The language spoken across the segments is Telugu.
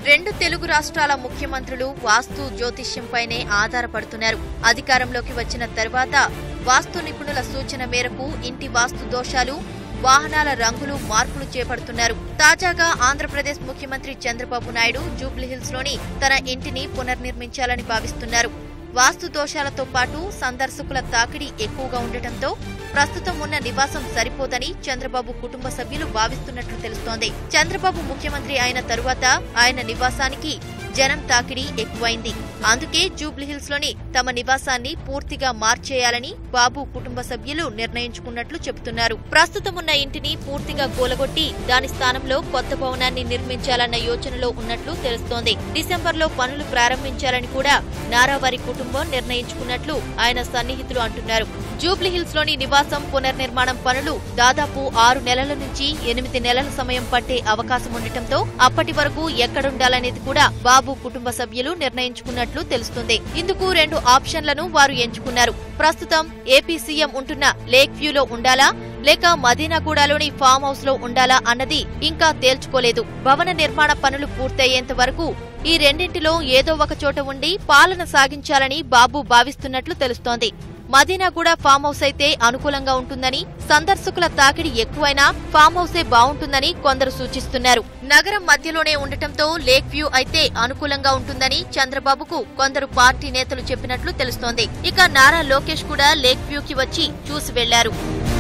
రెండు తెలుగు రాష్ట్రాల ముఖ్యమంత్రులు వాస్తు జ్యోతిష్యంపైనే ఆధారపడుతున్నారు అధికారంలోకి వచ్చిన తర్వాత వాస్తు నిపుణుల సూచన మేరకు ఇంటి వాస్తు దోషాలు వాహనాల రంగులు మార్పులు చేపడుతున్నారు తాజాగా ఆంధ్రప్రదేశ్ ముఖ్యమంత్రి చంద్రబాబు నాయుడు జూబ్లీహిల్స్ లోని తన ఇంటిని పునర్నిర్మించాలని భావిస్తున్నారు వాస్తు దోషాలతో పాటు సందర్శకుల తాకిడి ఎక్కువగా ఉండటంతో ప్రస్తుతం ఉన్న నివాసం సరిపోదని చంద్రబాబు కుటుంబ సభ్యులు భావిస్తున్నట్లు తెలుస్తోంది చంద్రబాబు ముఖ్యమంత్రి అయిన తరువాత ఆయన నివాసానికి జనం తాకిడి ఎక్కువైంది అందుకే జూబ్లీహిల్స్ లోని తమ నివాసాన్ని పూర్తిగా మార్చేయాలని బాబు కుటుంబ సభ్యులు నిర్ణయించుకున్నట్లు చెబుతున్నారు ప్రస్తుతం ఉన్న ఇంటిని పూర్తిగా కూలగొట్టి దాని స్థానంలో కొత్త భవనాన్ని నిర్మించాలన్న యోచనలో ఉన్నట్లు తెలుస్తోంది డిసెంబర్లో పనులు ప్రారంభించాలని కూడా నారావారి కుటుంబం నిర్ణయించుకున్నట్లు ఆయన సన్నిహితులు అంటున్నారు జూబ్లీహిల్స్ లోని నివాసం పునర్నిర్మాణం పనులు దాదాపు ఆరు నెలల నుంచి ఎనిమిది నెలల సమయం పట్టే అవకాశం ఉండటంతో అప్పటి వరకు ఎక్కడుండాలనేది కూడా బాబు కుటుంబ సభ్యులు నిర్ణయించుకున్నట్లు తెలుస్తుంది ఇందుకు రెండు ఆప్షన్లను వారు ఎంచుకున్నారు ప్రస్తుతం ఏపీ సీఎం ఉంటున్న లేక్ వ్యూలో ఉండాలా లేక మదీనాగూడలోని ఫామ్ హౌస్ లో ఉండాలా అన్నది ఇంకా తేల్చుకోలేదు భవన నిర్మాణ పనులు పూర్తయ్యేంత వరకు ఈ రెండింటిలో ఏదో ఒక చోట ఉండి పాలన సాగించాలని బాబు భావిస్తున్నట్లు తెలుస్తోంది మదీనాగూడ ఫామ్ హౌస్ అయితే అనుకూలంగా ఉంటుందని సందర్శకుల తాకిడి ఎక్కువైనా ఫామ్ హౌసే బావుంటుందని కొందరు సూచిస్తున్నారు నగరం మధ్యలోనే ఉండటంతో లేక్ వ్యూ అయితే అనుకూలంగా ఉంటుందని చంద్రబాబుకు కొందరు పార్టీ నేతలు చెప్పినట్లు తెలుస్తోంది ఇక నారా లోకేష్ కూడా లేక్ వ్యూకి వచ్చి చూసి వెళ్లారు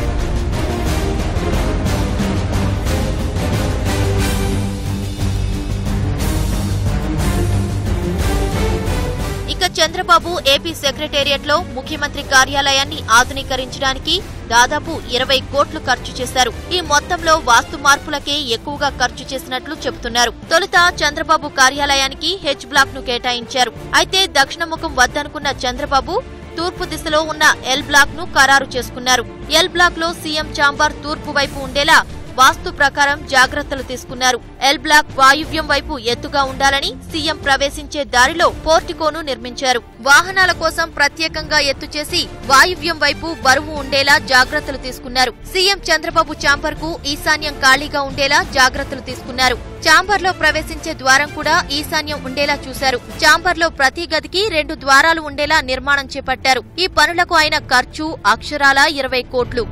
ఇక చంద్రబాబు ఏపీ సెక్రటేరియట్ లో ముఖ్యమంత్రి కార్యాలయాన్ని ఆధునీకరించడానికి దాదాపు ఇరవై కోట్లు ఖర్చు చేశారు ఈ మొత్తంలో వాస్తు మార్పులకే ఎక్కువగా ఖర్చు చేసినట్లు చెబుతున్నారు తొలుత చంద్రబాబు కార్యాలయానికి హెచ్ బ్లాక్ ను కేటాయించారు అయితే దక్షిణముఖం వద్దనుకున్న చంద్రబాబు తూర్పు దిశలో ఉన్న ఎల్ బ్లాక్ ను ఖరారు చేసుకున్నారు ఎల్ బ్లాక్ లో సీఎం చాంబర్ తూర్పు వైపు ఉండేలా వాస్తు ప్రకారం జాగ్రత్తలు తీసుకున్నారు ఎల్ బ్లాక్ వాయువ్యం వైపు ఎత్తుగా ఉండాలని సీఎం ప్రవేశించే దారిలో పోర్టికోను నిర్మించారు వాహనాల కోసం ప్రత్యేకంగా ఎత్తు చేసి వాయువ్యం వైపు బరువు ఉండేలా జాగ్రత్తలు తీసుకున్నారు సీఎం చంద్రబాబు చాంబర్ కు ఈశాన్యం ఖాళీగా ఉండేలా జాగ్రత్తలు తీసుకున్నారు చాంబర్ లో ప్రవేశించే ద్వారం కూడా ఈశాన్యం ఉండేలా చూశారు చాంబర్ లో ప్రతి గదికి రెండు ద్వారాలు ఉండేలా నిర్మాణం చేపట్టారు ఈ పనులకు అయిన ఖర్చు అక్షరాల ఇరవై కోట్లు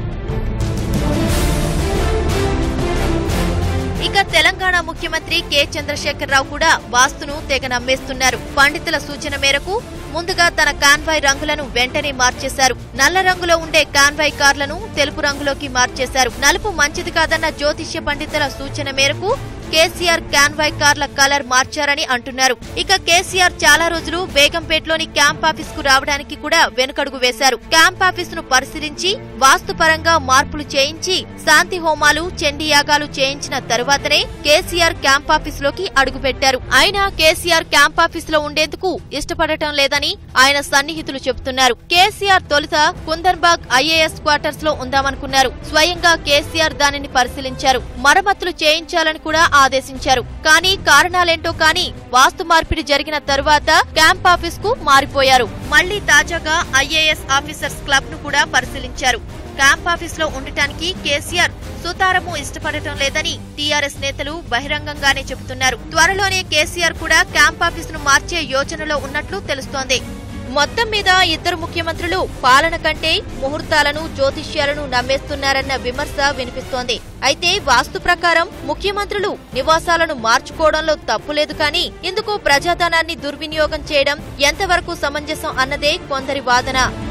ఇక తెలంగాణ ముఖ్యమంత్రి కె చంద్రశేఖరరావు కూడా వాస్తును తెగ నమ్మేస్తున్నారు పండితుల సూచన మేరకు ముందుగా తన కాన్వాయ్ రంగులను వెంటనే మార్చేశారు నల్ల రంగులో ఉండే కాన్వాయ్ కార్లను తెలుపు రంగులోకి మార్చేశారు నలుపు మంచిది కాదన్న జ్యోతిష్య పండితుల సూచన మేరకు కేసీఆర్ కాన్వాయ్ కార్ల కలర్ మార్చారని అంటున్నారు ఇక కేసీఆర్ చాలా రోజులు బేగంపేటలోని క్యాంప్ ఆఫీస్ కు రావడానికి కూడా వెనుకడుగు వేశారు క్యాంప్ ఆఫీస్ ను పరిశీలించి వాస్తుపరంగా మార్పులు చేయించి శాంతి హోమాలు చండీ యాగాలు చేయించిన తరువాతనే కేసీఆర్ క్యాంప్ ఆఫీస్ లోకి అడుగుపెట్టారు అయినా కేసీఆర్ క్యాంప్ ఆఫీస్ లో ఉండేందుకు ఇష్టపడటం లేదని ఆయన సన్నిహితులు చెబుతున్నారు కేసీఆర్ తొలుత కుందన్బాగ్ ఐఏఎస్ క్వార్టర్స్ లో ఉందామనుకున్నారు స్వయంగా కేసీఆర్ దానిని పరిశీలించారు మరమ్మతులు చేయించాలని కూడా ఆదేశించారు కానీ కారణాలేంటో కానీ వాస్తు మార్పిడి జరిగిన తరువాత క్యాంప్ ఆఫీస్ కు మారిపోయారు మళ్లీ తాజాగా ఐఏఎస్ ఆఫీసర్స్ క్లబ్ ను కూడా పరిశీలించారు క్యాంప్ ఆఫీస్ లో ఉండటానికి కేసీఆర్ సుతారము ఇష్టపడటం లేదని టీఆర్ఎస్ నేతలు బహిరంగంగానే చెబుతున్నారు త్వరలోనే కేసీఆర్ కూడా క్యాంప్ ఆఫీస్ ను మార్చే యోచనలో ఉన్నట్లు తెలుస్తోంది మొత్తం మీద ఇద్దరు ముఖ్యమంత్రులు పాలన కంటే ముహూర్తాలను జ్యోతిష్యాలను నమ్మేస్తున్నారన్న విమర్శ వినిపిస్తోంది అయితే వాస్తు ప్రకారం ముఖ్యమంత్రులు నివాసాలను మార్చుకోవడంలో తప్పులేదు కానీ ఇందుకు ప్రజాధనాన్ని దుర్వినియోగం చేయడం ఎంతవరకు సమంజసం అన్నదే కొందరి వాదన